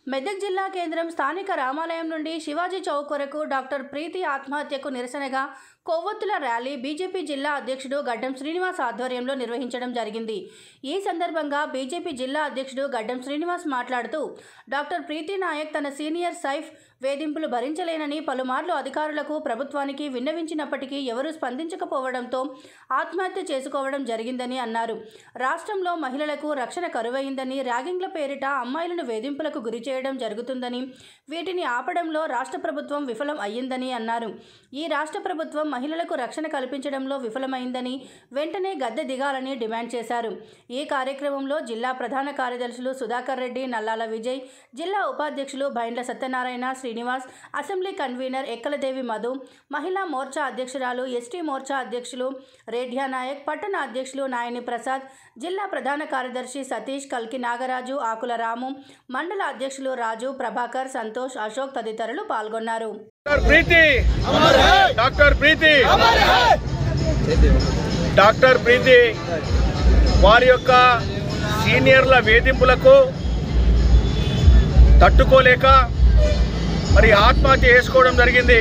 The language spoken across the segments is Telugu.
మెదక్ జిల్లా కేంద్రం స్థానిక రామాలయం నుండి శివాజీ చౌక్ వరకు డాక్టర్ ప్రీతి ఆత్మహత్యకు నిరసనగా కొవ్వొత్తుల ర్యాలీ బీజేపీ జిల్లా అధ్యక్షుడు గడ్డం శ్రీనివాస్ ఆధ్వర్యంలో నిర్వహించడం జరిగింది ఈ సందర్భంగా బీజేపీ జిల్లా అధ్యక్షుడు గడ్డం శ్రీనివాస్ మాట్లాడుతూ డాక్టర్ ప్రీతి నాయక్ తన సీనియర్ సైఫ్ వేధింపులు భరించలేనని పలుమార్లు అధికారులకు ప్రభుత్వానికి విన్నవించినప్పటికీ ఎవరూ స్పందించకపోవడంతో ఆత్మహత్య చేసుకోవడం జరిగిందని అన్నారు రాష్ట్రంలో మహిళలకు రక్షణ కరువైందని ర్యాగింగ్ల పేరిట అమ్మాయిలను వేధింపులకు గురి చేయడం జరుగుతుందని వీటిని ఆపడంలో రాష్ట్ర ప్రభుత్వం విఫలం అయ్యిందని అన్నారు ఈ రాష్ట్ర ప్రభుత్వం మహిళలకు రక్షణ కల్పించడంలో విఫలమైందని వెంటనే గద్దె దిగాలని డిమాండ్ చేశారు ఈ కార్యక్రమంలో జిల్లా ప్రధాన కార్యదర్శులు సుధాకర్ రెడ్డి నల్లాల విజయ్ జిల్లా ఉపాధ్యక్షులు బైండ్ల సత్యనారాయణ శ్రీనివాస్ అసెంబ్లీ కన్వీనర్ ఎక్కలదేవి మధు మహిళా మోర్చా అధ్యక్షురాలు ఎస్టీ మోర్చా అధ్యక్షులు రేఢ్యా నాయక్ పట్టణ అధ్యక్షులు నాయని ప్రసాద్ జిల్లా ప్రధాన కార్యదర్శి సతీష్ కల్కి నాగరాజు ఆకుల రాము మండల అధ్యక్షులు రాజు ప్రభాకర్ సంతోష్ అశోక్ తదితరులు పాల్గొన్నారు doctor Preethi doctor Preethi doctor Preethi వారి యొక్క సీనియర్ల వేధింపులకు తట్టుకోలేక మరి ఆత్మహత్య చేసుకోవడం జరిగింది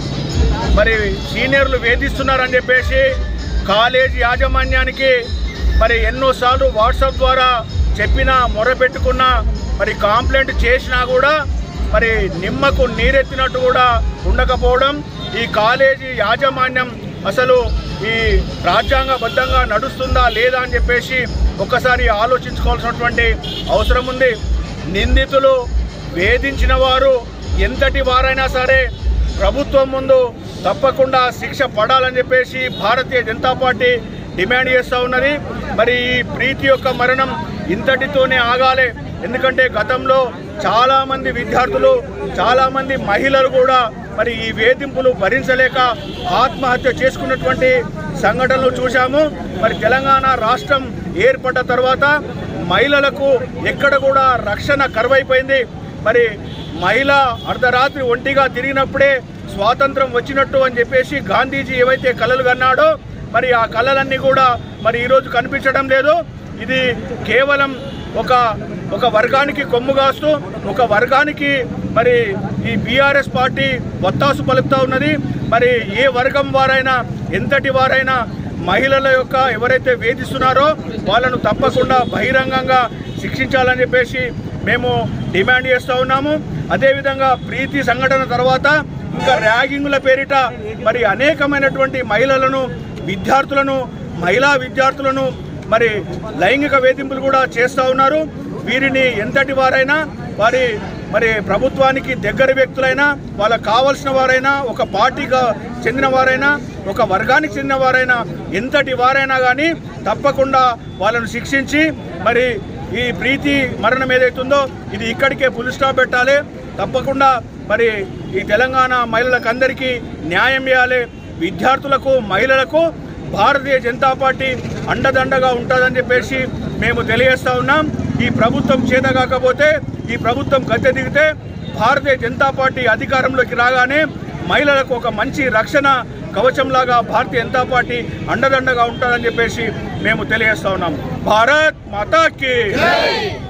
మరి సీనియర్లు వేధిస్తున్నారని చెప్పేసి కాలేజీ యాజమాన్యానికి మరి ఎన్నోసార్లు వాట్సాప్ ద్వారా చెప్పినా మొరపెట్టుకున్నా మరి కాంప్లైంట్ చేసినా కూడా మరి నిమ్మకు నీరెత్తినట్టు కూడా ఉండకపోవడం ఈ కాలేజీ యాజమాన్యం అసలు ఈ రాజ్యాంగబద్ధంగా నడుస్తుందా లేదా అని చెప్పేసి ఒక్కసారి ఆలోచించుకోవాల్సినటువంటి అవసరం ఉంది నిందితులు వేధించిన వారు ఎంతటి వారైనా సరే ప్రభుత్వం ముందు తప్పకుండా శిక్ష పడాలని చెప్పేసి భారతీయ జనతా పార్టీ డిమాండ్ చేస్తూ ఉన్నది మరి ఈ ప్రీతి యొక్క మరణం ఇంతటితోనే ఆగాలి ఎందుకంటే గతంలో చాలామంది విద్యార్థులు చాలామంది మహిళలు కూడా మరి ఈ వేధింపులు భరించలేక ఆత్మహత్య చేసుకున్నటువంటి సంఘటనలు చూశాము మరి తెలంగాణ రాష్ట్రం ఏర్పడ్డ తర్వాత మహిళలకు ఎక్కడ కూడా రక్షణ కరువైపోయింది మరి మహిళ అర్ధరాత్రి ఒంటిగా తిరిగినప్పుడే స్వాతంత్రం వచ్చినట్టు అని చెప్పేసి గాంధీజీ ఏవైతే కలలు కన్నాడో మరి ఆ కళలన్నీ కూడా మరి ఈరోజు కనిపించడం లేదు ఇది కేవలం ఒక ఒక వర్గానికి కొమ్ము కాస్తూ ఒక వర్గానికి మరి ఈ బీఆర్ఎస్ పార్టీ వత్తాసు పలుకుతూ ఉన్నది మరి ఏ వర్గం వారైనా ఎంతటి వారైనా మహిళల యొక్క ఎవరైతే వేధిస్తున్నారో వాళ్ళను తప్పకుండా బహిరంగంగా శిక్షించాలని చెప్పేసి మేము డిమాండ్ చేస్తూ ఉన్నాము అదేవిధంగా ప్రీతి సంఘటన తర్వాత ఇంకా ర్యాగింగ్ల పేరిట మరి అనేకమైనటువంటి మహిళలను విద్యార్థులను మహిళా విద్యార్థులను మరి లైంగిక వేధింపులు కూడా చేస్తూ ఉన్నారు వీరిని ఎంతటి వారైనా వారి మరి ప్రభుత్వానికి దగ్గర వ్యక్తులైనా వాళ్ళకు కావలసిన వారైనా ఒక పార్టీగా చెందిన వారైనా ఒక వర్గానికి చెందిన వారైనా ఎంతటి వారైనా కానీ తప్పకుండా వాళ్ళను శిక్షించి మరి ఈ ప్రీతి మరణం ఏదైతుందో ఇది ఇక్కడికే పులి స్టాప్ పెట్టాలి తప్పకుండా మరి ఈ తెలంగాణ మహిళలకు అందరికీ న్యాయం చేయాలి విద్యార్థులకు మహిళలకు భారతీయ జనతా పార్టీ అండదండగా ఉంటుందని చెప్పేసి మేము తెలియజేస్తా ఉన్నాం ఈ ప్రభుత్వం చేత కాకపోతే ఈ ప్రభుత్వం గద్దె దిగితే భారతీయ జనతా పార్టీ అధికారంలోకి రాగానే మహిళలకు ఒక మంచి రక్షణ కవచంలాగా భారతీయ జనతా పార్టీ అండదండగా ఉంటుందని చెప్పేసి మేము తెలియజేస్తా ఉన్నాం భారత్ మాతాకి